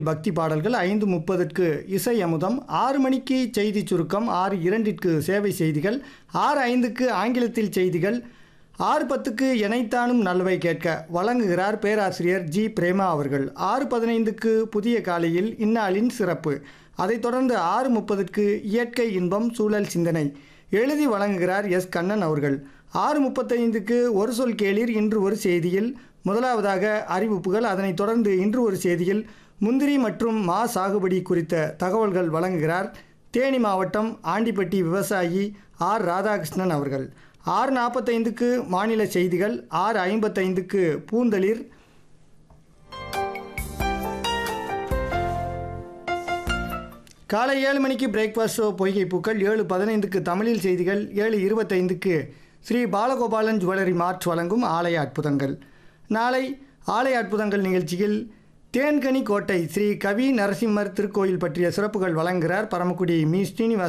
பக்தி பாடல்கள் ஐந்து முப்பதுக்கு இசை அமுதம் ஆறு மணிக்கு செய்தி சுருக்கம் ஆறு இரண்டிற்கு சேவை செய்திகள் ஆறு ஐந்துக்கு ஆங்கிலத்தில் செய்திகள் ஆறு பத்துக்கு எனைத்தானும் நல்வை கேட்க வழங்குகிறார் பேராசிரியர் ஜி பிரேமா அவர்கள் ஆறு பதினைந்துக்கு புதிய காலையில் இந்நாளின் சிறப்பு அதைத் தொடர்ந்து ஆறு முப்பதுக்கு இயற்கை இன்பம் சூழல் சிந்தனை எழுதி வழங்குகிறார் எஸ் கண்ணன் அவர்கள் ஆறு முப்பத்தைந்துக்கு ஒரு சொல் கேளீர் இன்று ஒரு செய்தியில் முதலாவதாக அறிவிப்புகள் அதனைத் தொடர்ந்து இன்று ஒரு செய்தியில் முந்திரி மற்றும் மா சாகுபடி குறித்த தகவல்கள் வழங்குகிறார் தேனி மாவட்டம் ஆண்டிப்பட்டி விவசாயி ஆர் ராதாகிருஷ்ணன் அவர்கள் ஆறு நாற்பத்தைந்துக்கு மாநில செய்திகள் ஆறு ஐம்பத்தைந்துக்கு பூந்தளிர் காலை ஏழு மணிக்கு பிரேக்ஃபாஸ்ட் ஷோ பொய்கை பூக்கள் ஏழு பதினைந்துக்கு தமிழில் செய்திகள் ஏழு இருபத்தைந்துக்கு ஸ்ரீ பாலகோபாலன் ஜுவல்லரி மார்ட் வழங்கும் ஆலய அற்புதங்கள் நாளை ஆலய அற்புதங்கள் நிகழ்ச்சியில் தேன்கனி கோட்டை ஸ்ரீ கவி நரசிம்மர் திருக்கோயில் பற்றிய சிறப்புகள் வழங்குகிறார் பரமக்குடி மீ ஸ்ரீனிவாச